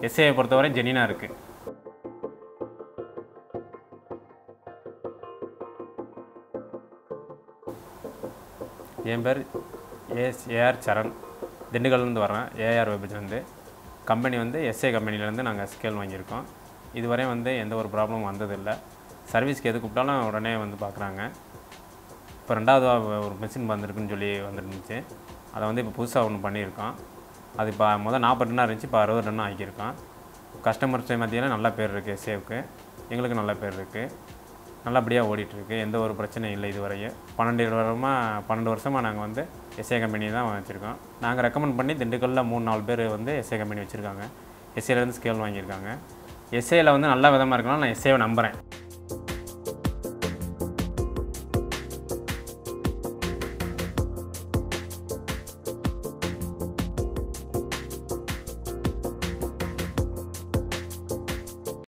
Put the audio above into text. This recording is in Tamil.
எஸ்ஏயை பொறுத்தவரை ஜெனினாக இருக்குது என் பேர் ஏஎஸ் ஏஆர் சரண் திண்டுக்கல்லேருந்து வரேன் ஏஆர் வெபேஜ்லேருந்து கம்பெனி வந்து எஸ்ஏ கம்பெனிலேருந்து நாங்கள் ஸ்கேல் வாங்கியிருக்கோம் இதுவரையும் வந்து எந்த ஒரு ப்ராப்ளமும் வந்ததில்லை சர்வீஸ்க்கு எது கூப்பிட்டாலும் உடனே வந்து பார்க்குறாங்க இப்போ ரெண்டாவது ஒரு மிஷின் வந்திருக்குன்னு சொல்லி வந்துருந்துச்சு அதை வந்து இப்போ புதுசாக ஒன்று பண்ணியிருக்கோம் அது இப்போ முதல் நாற்பது டன்னாக இருந்துச்சு இப்போ அறுபது டன்னாக ஆக்கியிருக்கோம் கஸ்டமர்ஸ் மத்தியில் நல்ல பேர் இருக்குது எஸ்ஏவுக்கு எங்களுக்கு நல்ல பேர் இருக்குது நல்லபடியாக ஓடிட்டுருக்கு எந்த ஒரு பிரச்சனையும் இல்லை இதுவரையும் பன்னெண்டு வருடமாக பன்னெண்டு வருஷமாக நாங்கள் வந்து எஸ்ஏ கம்பெனி தான் வச்சுருக்கோம் நாங்கள் ரெக்கமெண்ட் பண்ணி திண்டுக்கல்லில் மூணு நாலு பேர் வந்து எஸ்ஏ கம்பெனி வச்சுருக்காங்க எஸ்ஏலேருந்து ஸ்கேல் வாங்கியிருக்காங்க எஸ்ஏயில் வந்து நல்ல விதமாக இருக்கலாம் நான் எஸ்ஏவை நம்புகிறேன்